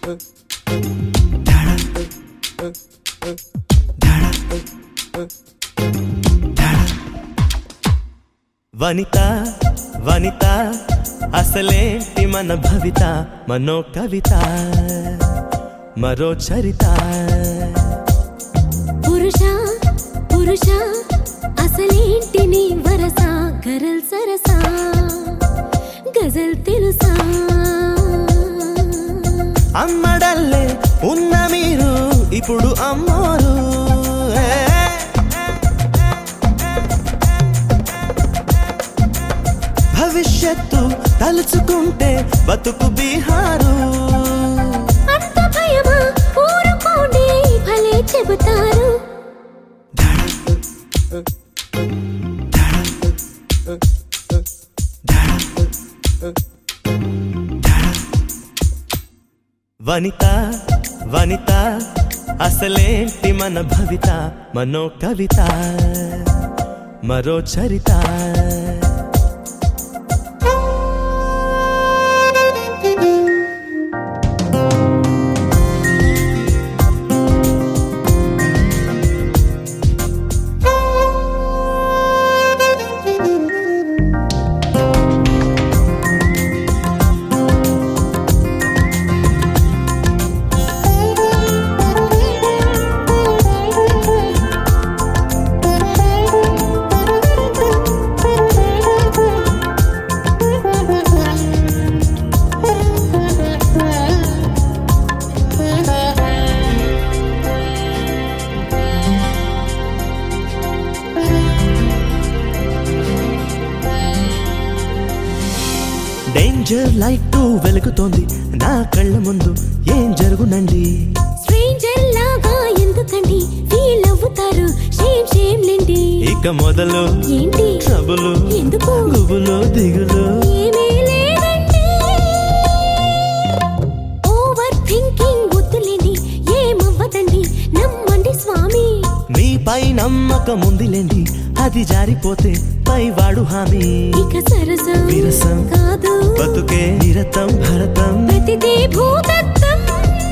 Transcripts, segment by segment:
వనిత వనిత అసలేంటి మన భవిత మనో కవిత మరో చరిత పురుష పురుష అసలేంటి నీ వరస గరల్ సరసా గజల్ తెలుసా అమ్మడల్లే ఉన్న మీరు ఇప్పుడు అమ్మోరు ఏ. భవిష్యత్తు తలుచుకుంటే బతుకు బీహారు అంత భయమా ఊరుకోండి భలే చెబుతారు వనిత వనిత అసలేంటి మన భవిత మనో కవిత మరో చరిత డేంజర్ లైట్ వెలుగుతోంది నా కళ్ళ ముందు ఏం జరుగునండి స్ట్రేంజర్ లాగా ఎందుకండి ఫీల్ అవ్వుతారు షేమ్ షేమ్ లేండి ఇక మొదలు ఏంటి ట్రబులు ఎందుకు గుబులు దిగులు ఏమీ లేదండి ఓవర్ థింకింగ్ వద్దులేండి ఏమవ్వదండి నమ్మండి స్వామి మీపై నమ్మకం ఉందిలేండి అది జారిపోతే పైవాడు హామీ ఇక సరసం విరసం కాదు బతుకే నిరతం భరతం ప్రతిదీ భూతత్వం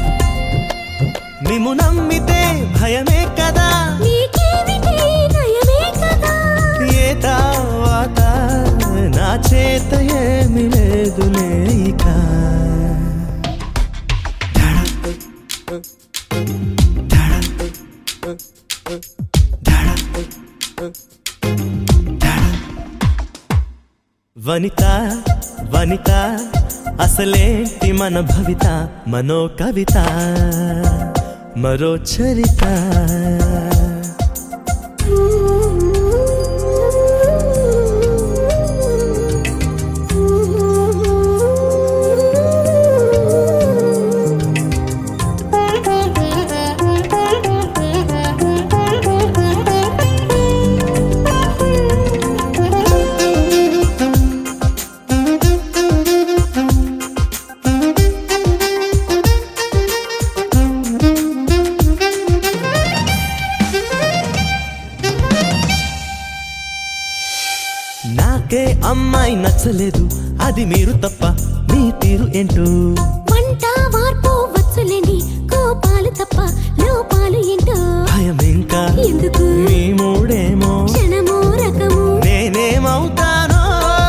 మిము నమ్మితే భయమే కదా నీకేమిటి నయమే కదా ఏ తావాత నా చేత ఏమి లేదులే ఇక వనిత వనిత అసలేంటి మన భవిత మనో కవిత మరో చరిత నాకే అమ్మాయి నచ్చలేదు అది మీరు తప్ప మీ తీరు ఏంటో వంట వార్పు వచ్చులేండి కోపాలు తప్ప లోపాలు ఏంటో భయం ఇంకా ఎందుకు మీ మూడేమో క్షణము రకము నేనేమవుతానో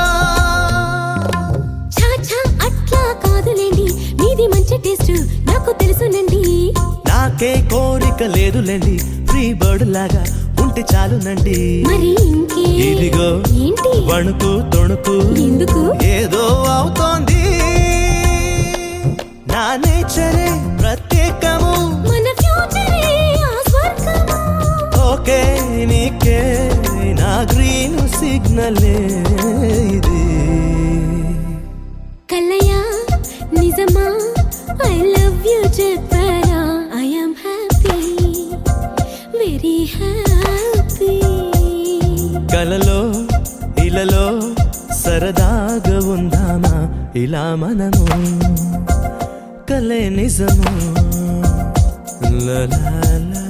చాచా అట్లా కాదులేండి మీది మంచి టేస్ట్ నాకు తెలుసునండి నాకే కోరిక లేదులేండి ఫ్రీ బర్డ్ లాగా ఉంటే చాలునండి మరి ఇంకే ఇదిగో ఏంటి వణుకు తొణుకు ఎందుకు ఏదో అవుతోంది నా నేచరే ప్రత్యేకము మన ఫ్యూచరే ఆ స్వర్గము ఓకే నీకే నా గ్రీన్ సిగ్నలే ఇది కల్లయ్యా నిజమా ఐ లవ్ యు చెప్పరా I am happy very happy కలలో ఇలలో సరదాగా ఉందామా ఇలా మనము కలే నిజము లా లా లా